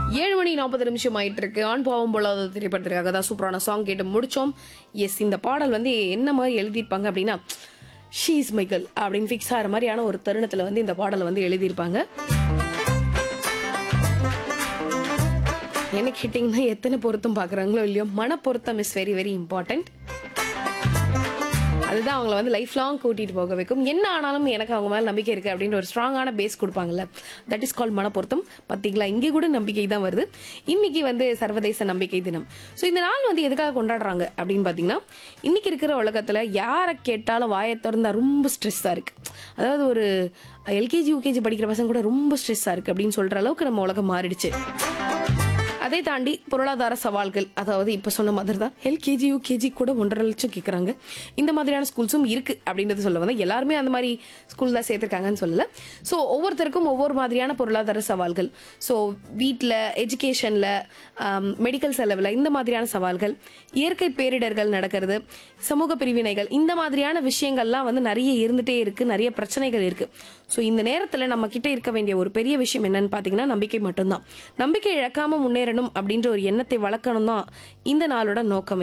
ஏழு மணி நாற்பது நிமிஷம் ஆயிட்டு இருக்கு ஆண் பாவம் போலாத திரைப்படத்திற்காக தான் சூப்பரான சாங் கேட்டு முடிச்சோம் எஸ் இந்த பாடல் வந்து என்ன மாதிரி எழுதியிருப்பாங்க அப்படின்னா ஷீஸ் மைக்கேல் அப்படின்னு ஃபிக்ஸ் ஆகிற மாதிரியான ஒரு தருணத்தில் வந்து இந்த பாடலை வந்து எழுதியிருப்பாங்க என்ன கேட்டிங்கன்னா எத்தனை பொருத்தம் பார்க்குறாங்களோ இல்லையோ மன பொருத்தம் இஸ் வெரி வெரி இம்பார்ட்டன்ட் அதுதான் அவங்கள வந்து லைஃப் லாங் கூட்டிட்டு போக வைக்கும் என்ன ஆனாலும் எனக்கு அவங்க மேல நம்பிக்கை இருக்கு அப்படின்ற ஒரு ஸ்ட்ராங்கான பேஸ் கொடுப்பாங்கல்ல தட் இஸ் கால் மனப்பொருத்தம் பார்த்தீங்களா இங்கே கூட நம்பிக்கை தான் வருது இன்னைக்கு வந்து சர்வதேச நம்பிக்கை தினம் ஸோ இந்த நாள் வந்து எதுக்காக கொண்டாடுறாங்க அப்படின்னு பார்த்தீங்கன்னா இன்னைக்கு இருக்கிற உலகத்தில் யாரை கேட்டாலும் வாயை திறந்தா ரொம்ப ஸ்ட்ரெஸ்ஸாக இருக்கு அதாவது ஒரு எல்கேஜி யூகேஜி படிக்கிற பசங்க கூட ரொம்ப ஸ்ட்ரெஸ்ஸாக இருக்கு அப்படின்னு சொல்ற அளவுக்கு நம்ம உலகம் மாறிடுச்சு அதை தாண்டி பொருளாதார சவால்கள் அதாவது இப்போ சொன்ன மாதிரி தான் எல்கேஜி யூகேஜி கூட ஒன்றரை லட்சம் கேட்குறாங்க இந்த மாதிரியான ஸ்கூல்ஸும் இருக்கு அப்படின்றது சொல்ல வந்து எல்லாருமே அந்த மாதிரி ஸ்கூல் தான் சேர்த்துருக்காங்கன்னு சொல்லல ஸோ ஒவ்வொருத்தருக்கும் ஒவ்வொரு மாதிரியான பொருளாதார சவால்கள் ஸோ வீட்டில் எஜுகேஷனில் மெடிக்கல் செலவில் இந்த மாதிரியான சவால்கள் இயற்கை பேரிடர்கள் நடக்கிறது சமூக பிரிவினைகள் இந்த மாதிரியான விஷயங்கள்லாம் வந்து நிறைய இருந்துட்டே இருக்கு நிறைய பிரச்சனைகள் இருக்கு ஸோ இந்த நேரத்தில் நம்ம கிட்ட இருக்க வேண்டிய ஒரு பெரிய விஷயம் என்னன்னு பார்த்தீங்கன்னா நம்பிக்கை மட்டும்தான் நம்பிக்கை இழக்காம முன்னேறணும் அப்படின்ற ஒரு எண்ணத்தை வளர்க்கணும் தான் இந்த நாளோட நோக்கமே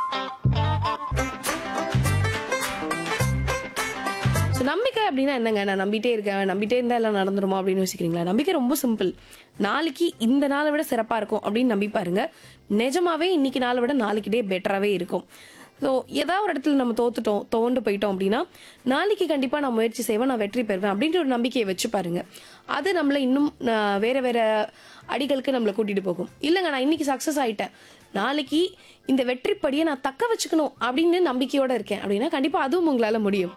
ஸோ நம்பிக்கை அப்படின்னா என்னங்க நான் நம்பிட்டே இருக்கேன் நம்பிட்டே இருந்தால் எல்லாம் நடந்துருமா அப்படின்னு யோசிக்கிறீங்களா நம்பிக்கை ரொம்ப சிம்பிள் நாளைக்கு இந்த நாளை விட சிறப்பாக இருக்கும் அப்படின்னு நம்பி பாருங்க நிஜமாவே இன்னைக்கு நாளை விட நாளைக்கு டே பெட்டராகவே இருக்கும் ஸோ ஏதாவது ஒரு இடத்துல நம்ம தோத்துட்டோம் தோண்டு போயிட்டோம் அப்படின்னா நாளைக்கு கண்டிப்பாக நான் முயற்சி செய்வேன் நான் வெற்றி பெறுவேன் அப்படின்ற ஒரு நம்பிக்கையை வச்சு பாருங்க அது நம்மளை இன்னும் ஆஹ், வேற வேற அடிகளுக்கு நம்மளை கூட்டிட்டு போகும் இல்லைங்க நான் இன்னைக்கு சக்ஸஸ் ஆயிட்டேன் நாளைக்கு இந்த வெற்றிப்படியை நான் தக்க வச்சுக்கணும் அப்படின்னு நம்பிக்கையோட இருக்கேன் அப்படின்னா கண்டிப்பாக அதுவும் உங்களால் முடியும்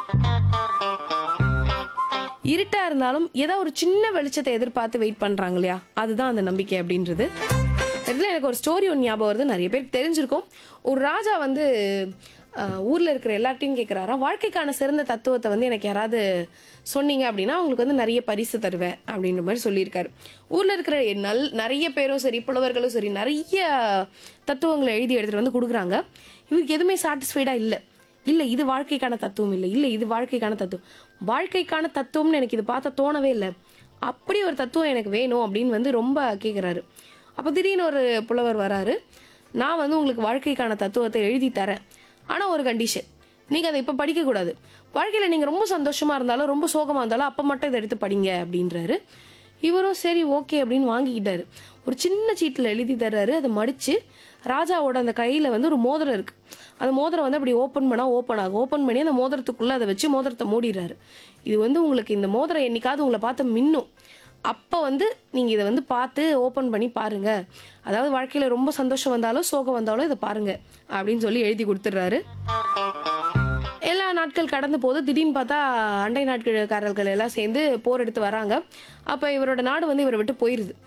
இருட்டா இருந்தாலும் ஏதோ ஒரு சின்ன வெளிச்சத்தை எதிர்பார்த்து வெயிட் பண்றாங்க இல்லையா அதுதான் அந்த நம்பிக்கை அப்படின்றது இதுல எனக்கு ஒரு ஸ்டோரி ஒன்று ஞாபகம் வருது நிறைய பேருக்கு தெரிஞ்சிருக்கும் ஒரு ராஜா வந்து அஹ், ஊர்ல இருக்கிற எல்லார்ட்டையும் கேட்குறாராம் வாழ்க்கைக்கான சிறந்த தத்துவத்தை வந்து எனக்கு யாராவது சொன்னீங்க அப்படின்னா அவங்களுக்கு வந்து நிறைய பரிசு தருவேன் அப்படின்ற மாதிரி சொல்லியிருக்காரு ஊர்ல இருக்கிற நல் நிறைய பேரும் சரி புலவர்களும் சரி நிறைய தத்துவங்களை எழுதி எடுத்துட்டு வந்து கொடுக்குறாங்க இவருக்கு எதுவுமே சாட்டிஸ்ஃபைடா இல்லை இல்ல இது வாழ்க்கைக்கான தத்துவம் இல்லை இல்ல இது வாழ்க்கைக்கான தத்துவம் வாழ்க்கைக்கான தத்துவம்னு எனக்கு இது பார்த்தா தோணவே இல்லை அப்படி ஒரு தத்துவம் எனக்கு வேணும் அப்படின்னு வந்து ரொம்ப கேட்குறாரு அப்போ திடீர்னு ஒரு புலவர் வராரு நான் வந்து உங்களுக்கு வாழ்க்கைக்கான தத்துவத்தை எழுதி தரேன் ஆனால் ஒரு கண்டிஷன் நீங்கள் அதை இப்போ படிக்கக்கூடாது வாழ்க்கையில் நீங்கள் ரொம்ப சந்தோஷமா இருந்தாலும் ரொம்ப சோகமாக இருந்தாலும் அப்போ மட்டும் இதை எடுத்து படிங்க அப்படின்றாரு இவரும் சரி ஓகே அப்படின்னு வாங்கிக்கிட்டாரு ஒரு சின்ன சீட்டில் எழுதி தர்றாரு அதை மடிச்சு ராஜாவோட அந்த கையில் வந்து ஒரு மோதிரம் இருக்கு அந்த மோதிரம் வந்து அப்படி ஓப்பன் பண்ணால் ஓப்பன் ஆகும் ஓப்பன் பண்ணி அந்த மோதிரத்துக்குள்ளே அதை வச்சு மோதிரத்தை மூடிடுறாரு இது வந்து உங்களுக்கு இந்த மோதிரம் என்னைக்காவது உங்களை பார்த்து மின்னும் அப்போ வந்து நீங்கள் இதை வந்து பார்த்து ஓப்பன் பண்ணி பாருங்க அதாவது வாழ்க்கையில் ரொம்ப சந்தோஷம் வந்தாலும் சோகம் வந்தாலும் இதை பாருங்க அப்படின்னு சொல்லி எழுதி கொடுத்துட்றாரு எல்லா நாட்கள் கடந்து போது திடீர்னு பார்த்தா அண்டை நாட்காரர்கள் எல்லாம் சேர்ந்து போர் எடுத்து வராங்க அப்போ இவரோட நாடு வந்து இவரை விட்டு போயிருது